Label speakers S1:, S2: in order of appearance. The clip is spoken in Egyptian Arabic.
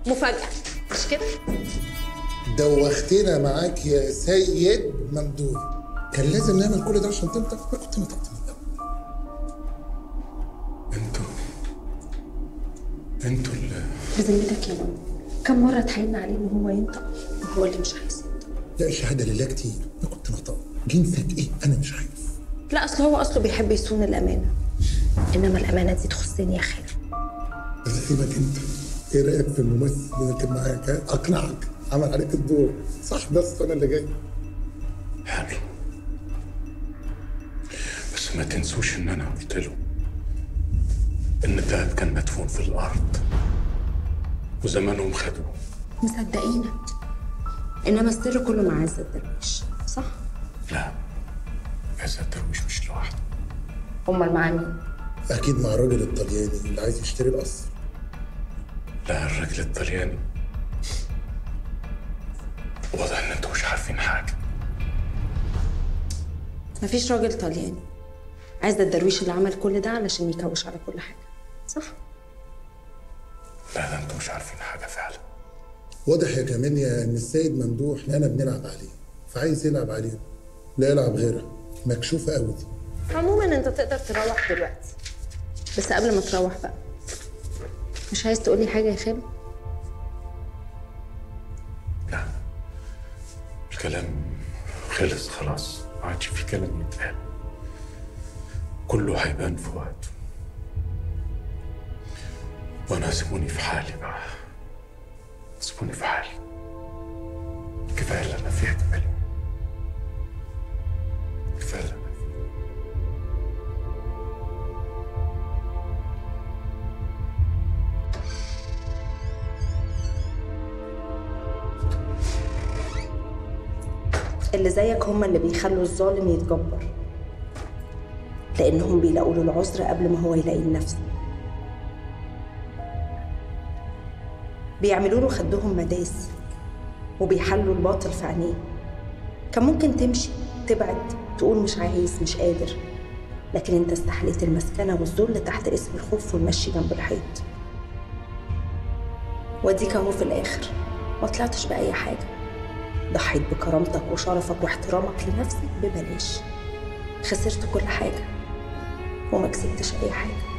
S1: مفاجاه مش كده
S2: دوختنا معاك يا سيد ممدوح كان لازم نعمل كل ده عشان تنطق ما كنت نطقت من الأول.
S3: انتوا انتوا اللي
S1: بذمتك يا ماما كم مره اتحايلنا عليه ان هو ينطق وهو اللي مش عايز ينطق
S2: لا الشهاده لله كتير ما كنت نطق جنسك ايه انا مش عارف
S1: لا اصل هو اصله بيحب يصون الامانه انما الامانه دي تخصني يا خالد
S2: بس سيبك انت ايه رايك في الممثل اللي كان معاك ها؟ اقنعك عمل عليك الدور صح بس انا اللي جاي
S3: حلو بس ما تنسوش ان انا قلت له ان الدهب كان مدفون في الارض وزمانهم خدوه
S1: مصدقينك انما السر كله مع عزة الدرويش صح
S3: لا عزت الدرويش مش لوحده
S1: امال مع مين
S2: اكيد مع الراجل الطلياني اللي عايز يشتري القصر
S3: لا الراجل الطلياني واضح ان انتوا مش عارفين حاجه
S1: مفيش راجل طلياني عزة الدرويش اللي عمل كل ده علشان يكوش على كل حاجه صح
S3: لا ده انتوا مش عارفين حاجه فعلا
S2: واضح يا كاميليا ان السيد ممدوح لقانا بنلعب عليه فعايز يلعب علينا لا يلعب غيرها مكشوفه قوي دي
S1: عموما انت تقدر تروح دلوقتي بس قبل ما تروح بقى مش عايز تقولي حاجه يا خالد
S3: لا الكلام خلص خلاص ما عادش في كلام يتقال كله هيبان في وقته وانا سيبوني في حالي بقى سيبوني في حالي كفايه اللي انا فيه كمالي كفايه اللي انا فيه
S1: اللي زيك هم اللي بيخلوا الظالم يتجبر لانهم بيلاقوا له العذر قبل ما هو يلاقي لنفسه بيعملوا له خدهم مداس وبيحلوا الباطل في عينيه كان ممكن تمشي تبعد تقول مش عايز مش قادر لكن انت استحليت المسكنة والذل تحت اسم الخوف والمشي جنب الحيط واديك اهو في الاخر ما طلعتش بأي حاجة ضحيت بكرامتك وشرفك واحترامك لنفسك ببلاش خسرت كل حاجة وما كسبتش أي حاجة